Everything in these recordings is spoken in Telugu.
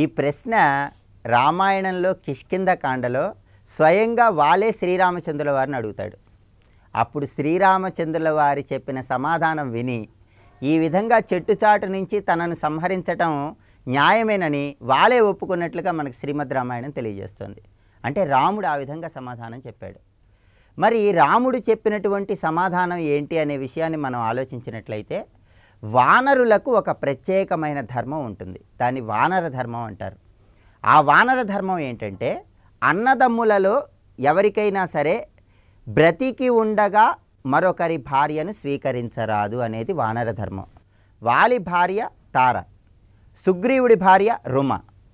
ప్రశ్న రామాయణంలో కిష్కింద కాండలో స్వయంగా వాలే శ్రీరామచంద్రుల వారిని అడుగుతాడు అప్పుడు శ్రీరామచంద్రుల వారి చెప్పిన సమాధానం విని ఈ విధంగా చెట్టుచాటు నుంచి తనను సంహరించటం న్యాయమేనని వాలే ఒప్పుకున్నట్లుగా మనకు శ్రీమద్ రామాయణం తెలియజేస్తుంది అంటే రాముడు ఆ విధంగా సమాధానం చెప్పాడు మరి రాముడు చెప్పినటువంటి సమాధానం ఏంటి అనే విషయాన్ని మనం ఆలోచించినట్లయితే వానరులకు ఒక ప్రత్యేకమైన ధర్మం ఉంటుంది దాన్ని వానర ధర్మం అంటారు ఆ వానర ధర్మం ఏంటంటే అన్నదమ్ములలో ఎవరికైనా సరే బ్రతికి ఉండగా మరొకరి భార్యను స్వీకరించరాదు అనేది వానర ధర్మం వాలి భార్య తార సుగ్రీవుడి భార్య రుమ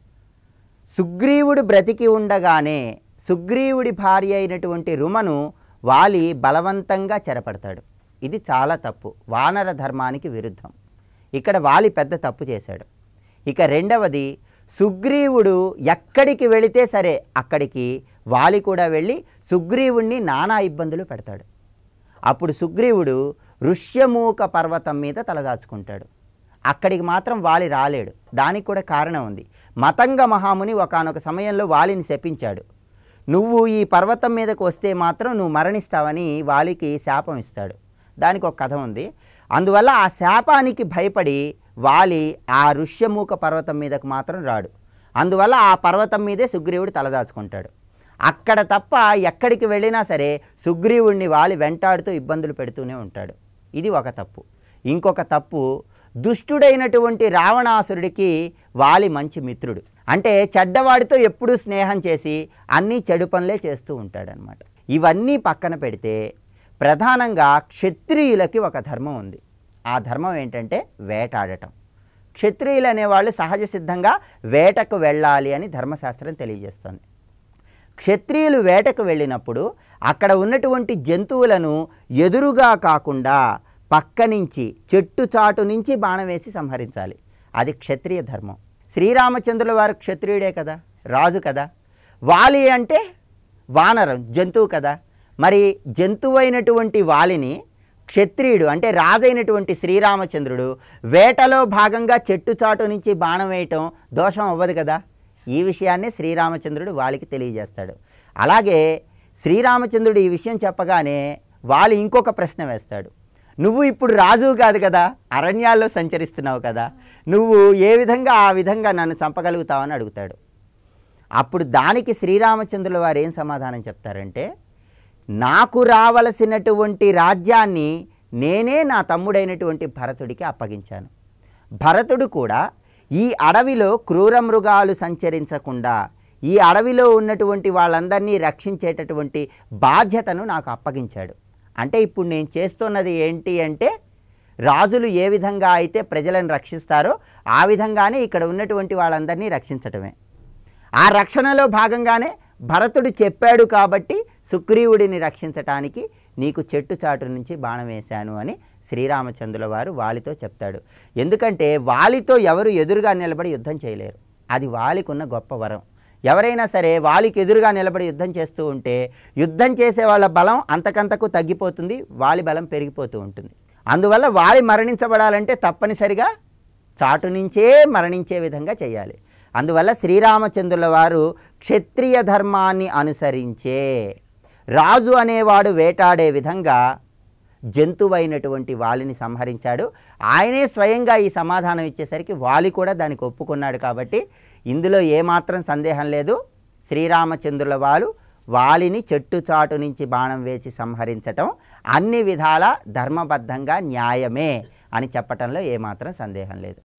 సుగ్రీవుడు బ్రతికి ఉండగానే సుగ్రీవుడి భార్య అయినటువంటి రుమను వాలి బలవంతంగా చెరపడతాడు ఇది చాలా తప్పు వానర ధర్మానికి విరుద్ధం ఇక్కడ వాలి పెద్ద తప్పు చేశాడు ఇక రెండవది సుగ్రీవుడు ఎక్కడికి వెళితే సరే అక్కడికి వాలి కూడా వెళ్ళి సుగ్రీవుణ్ణి నానా ఇబ్బందులు పెడతాడు అప్పుడు సుగ్రీవుడు ఋష్యమూక పర్వతం మీద తలదాచుకుంటాడు అక్కడికి మాత్రం వాలి రాలేడు దానికి కూడా కారణం ఉంది మతంగ మహాముని ఒకానొక సమయంలో వాలిని శపించాడు నువ్వు ఈ పర్వతం మీదకు వస్తే మాత్రం నువ్వు మరణిస్తావని వాలికి శాపం ఇస్తాడు దానికి ఒక కథ ఉంది అందువల్ల ఆ శాపానికి భయపడి వాలి ఆ ఋష్యమూక పర్వతం మీదకు మాత్రం రాడు అందువల్ల ఆ పర్వతం మీదే సుగ్రీవుడు తలదాచుకుంటాడు అక్కడ తప్ప ఎక్కడికి వెళ్ళినా సరే సుగ్రీవుడిని వాలి వెంటాడుతూ ఇబ్బందులు పెడుతూనే ఉంటాడు ఇది ఒక తప్పు ఇంకొక తప్పు దుష్టుడైనటువంటి రావణాసురుడికి వాలి మంచి మిత్రుడు అంటే చెడ్డవాడితో ఎప్పుడూ స్నేహం చేసి అన్నీ చెడు పనులే చేస్తూ ఉంటాడనమాట ఇవన్నీ పక్కన పెడితే ప్రధానంగా క్షత్రియులకి ఒక ధర్మం ఉంది ఆ ధర్మం ఏంటంటే వేటాడటం క్షత్రియులు అనేవాళ్ళు సహజ సిద్ధంగా వేటకు వెళ్ళాలి అని ధర్మశాస్త్రం తెలియజేస్తుంది క్షత్రియులు వేటకు వెళ్ళినప్పుడు అక్కడ ఉన్నటువంటి జంతువులను ఎదురుగా కాకుండా పక్క నుంచి చెట్టు చాటు నుంచి బాణం వేసి సంహరించాలి అది క్షత్రియ ధర్మం శ్రీరామచంద్రుల వారు క్షత్రియుడే కదా రాజు కదా వాలి అంటే వానరం జంతువు కదా మరి జంతువైనటువంటి వాలిని క్షత్రియుడు అంటే రాజైనటువంటి శ్రీరామచంద్రుడు వేటలో భాగంగా చెట్టు చాటు నుంచి బాణం వేయటం దోషం అవ్వదు కదా ఈ విషయాన్ని శ్రీరామచంద్రుడు వాళ్ళకి తెలియజేస్తాడు అలాగే శ్రీరామచంద్రుడు ఈ విషయం చెప్పగానే వాళ్ళు ఇంకొక ప్రశ్న వేస్తాడు నువ్వు ఇప్పుడు రాజు కాదు కదా అరణ్యాల్లో సంచరిస్తున్నావు కదా నువ్వు ఏ విధంగా ఆ విధంగా నన్ను చంపగలుగుతావని అడుగుతాడు అప్పుడు దానికి శ్రీరామచంద్రుల వారు ఏం సమాధానం చెప్తారంటే నాకు రావలసినటువంటి రాజ్యాన్ని నేనే నా తమ్ముడైనటువంటి భరతుడికి అప్పగించాను భరతుడు కూడా ఈ అడవిలో క్రూర మృగాలు సంచరించకుండా ఈ అడవిలో ఉన్నటువంటి వాళ్ళందరినీ రక్షించేటటువంటి బాధ్యతను నాకు అప్పగించాడు అంటే ఇప్పుడు నేను చేస్తున్నది ఏంటి అంటే రాజులు ఏ విధంగా అయితే ప్రజలను రక్షిస్తారో ఆ విధంగానే ఇక్కడ ఉన్నటువంటి వాళ్ళందరినీ రక్షించటమే ఆ రక్షణలో భాగంగానే భరతుడు చెప్పాడు కాబట్టి సుగ్రీవుడిని రక్షించటానికి నీకు చెట్టు చాటు నుంచి బాణం వేశాను అని శ్రీరామచంద్రుల వారు వాలితో చెప్తాడు ఎందుకంటే వాలితో ఎవరు ఎదురుగా నిలబడి యుద్ధం చేయలేరు అది వాలికి ఉన్న గొప్ప వరం ఎవరైనా సరే వాలికి ఎదురుగా నిలబడి యుద్ధం చేస్తూ ఉంటే యుద్ధం చేసే వాళ్ళ బలం అంతకంతకు తగ్గిపోతుంది వాలి బలం పెరిగిపోతూ ఉంటుంది అందువల్ల వాలి మరణించబడాలంటే తప్పనిసరిగా చాటు నుంచే మరణించే విధంగా చేయాలి అందువల్ల శ్రీరామచంద్రుల వారు క్షత్రియ ధర్మాన్ని అనుసరించే రాజు అనేవాడు వేటాడే విధంగా జంతువైనటువంటి వాలిని సంహరించాడు ఆయనే స్వయంగా ఈ సమాధానం ఇచ్చేసరికి వాలి కూడా దానికి ఒప్పుకున్నాడు కాబట్టి ఇందులో ఏమాత్రం సందేహం లేదు శ్రీరామచంద్రుల వారు వాలిని చెట్టు చాటు నుంచి బాణం వేసి సంహరించటం అన్ని విధాల ధర్మబద్ధంగా న్యాయమే అని చెప్పటంలో ఏమాత్రం సందేహం లేదు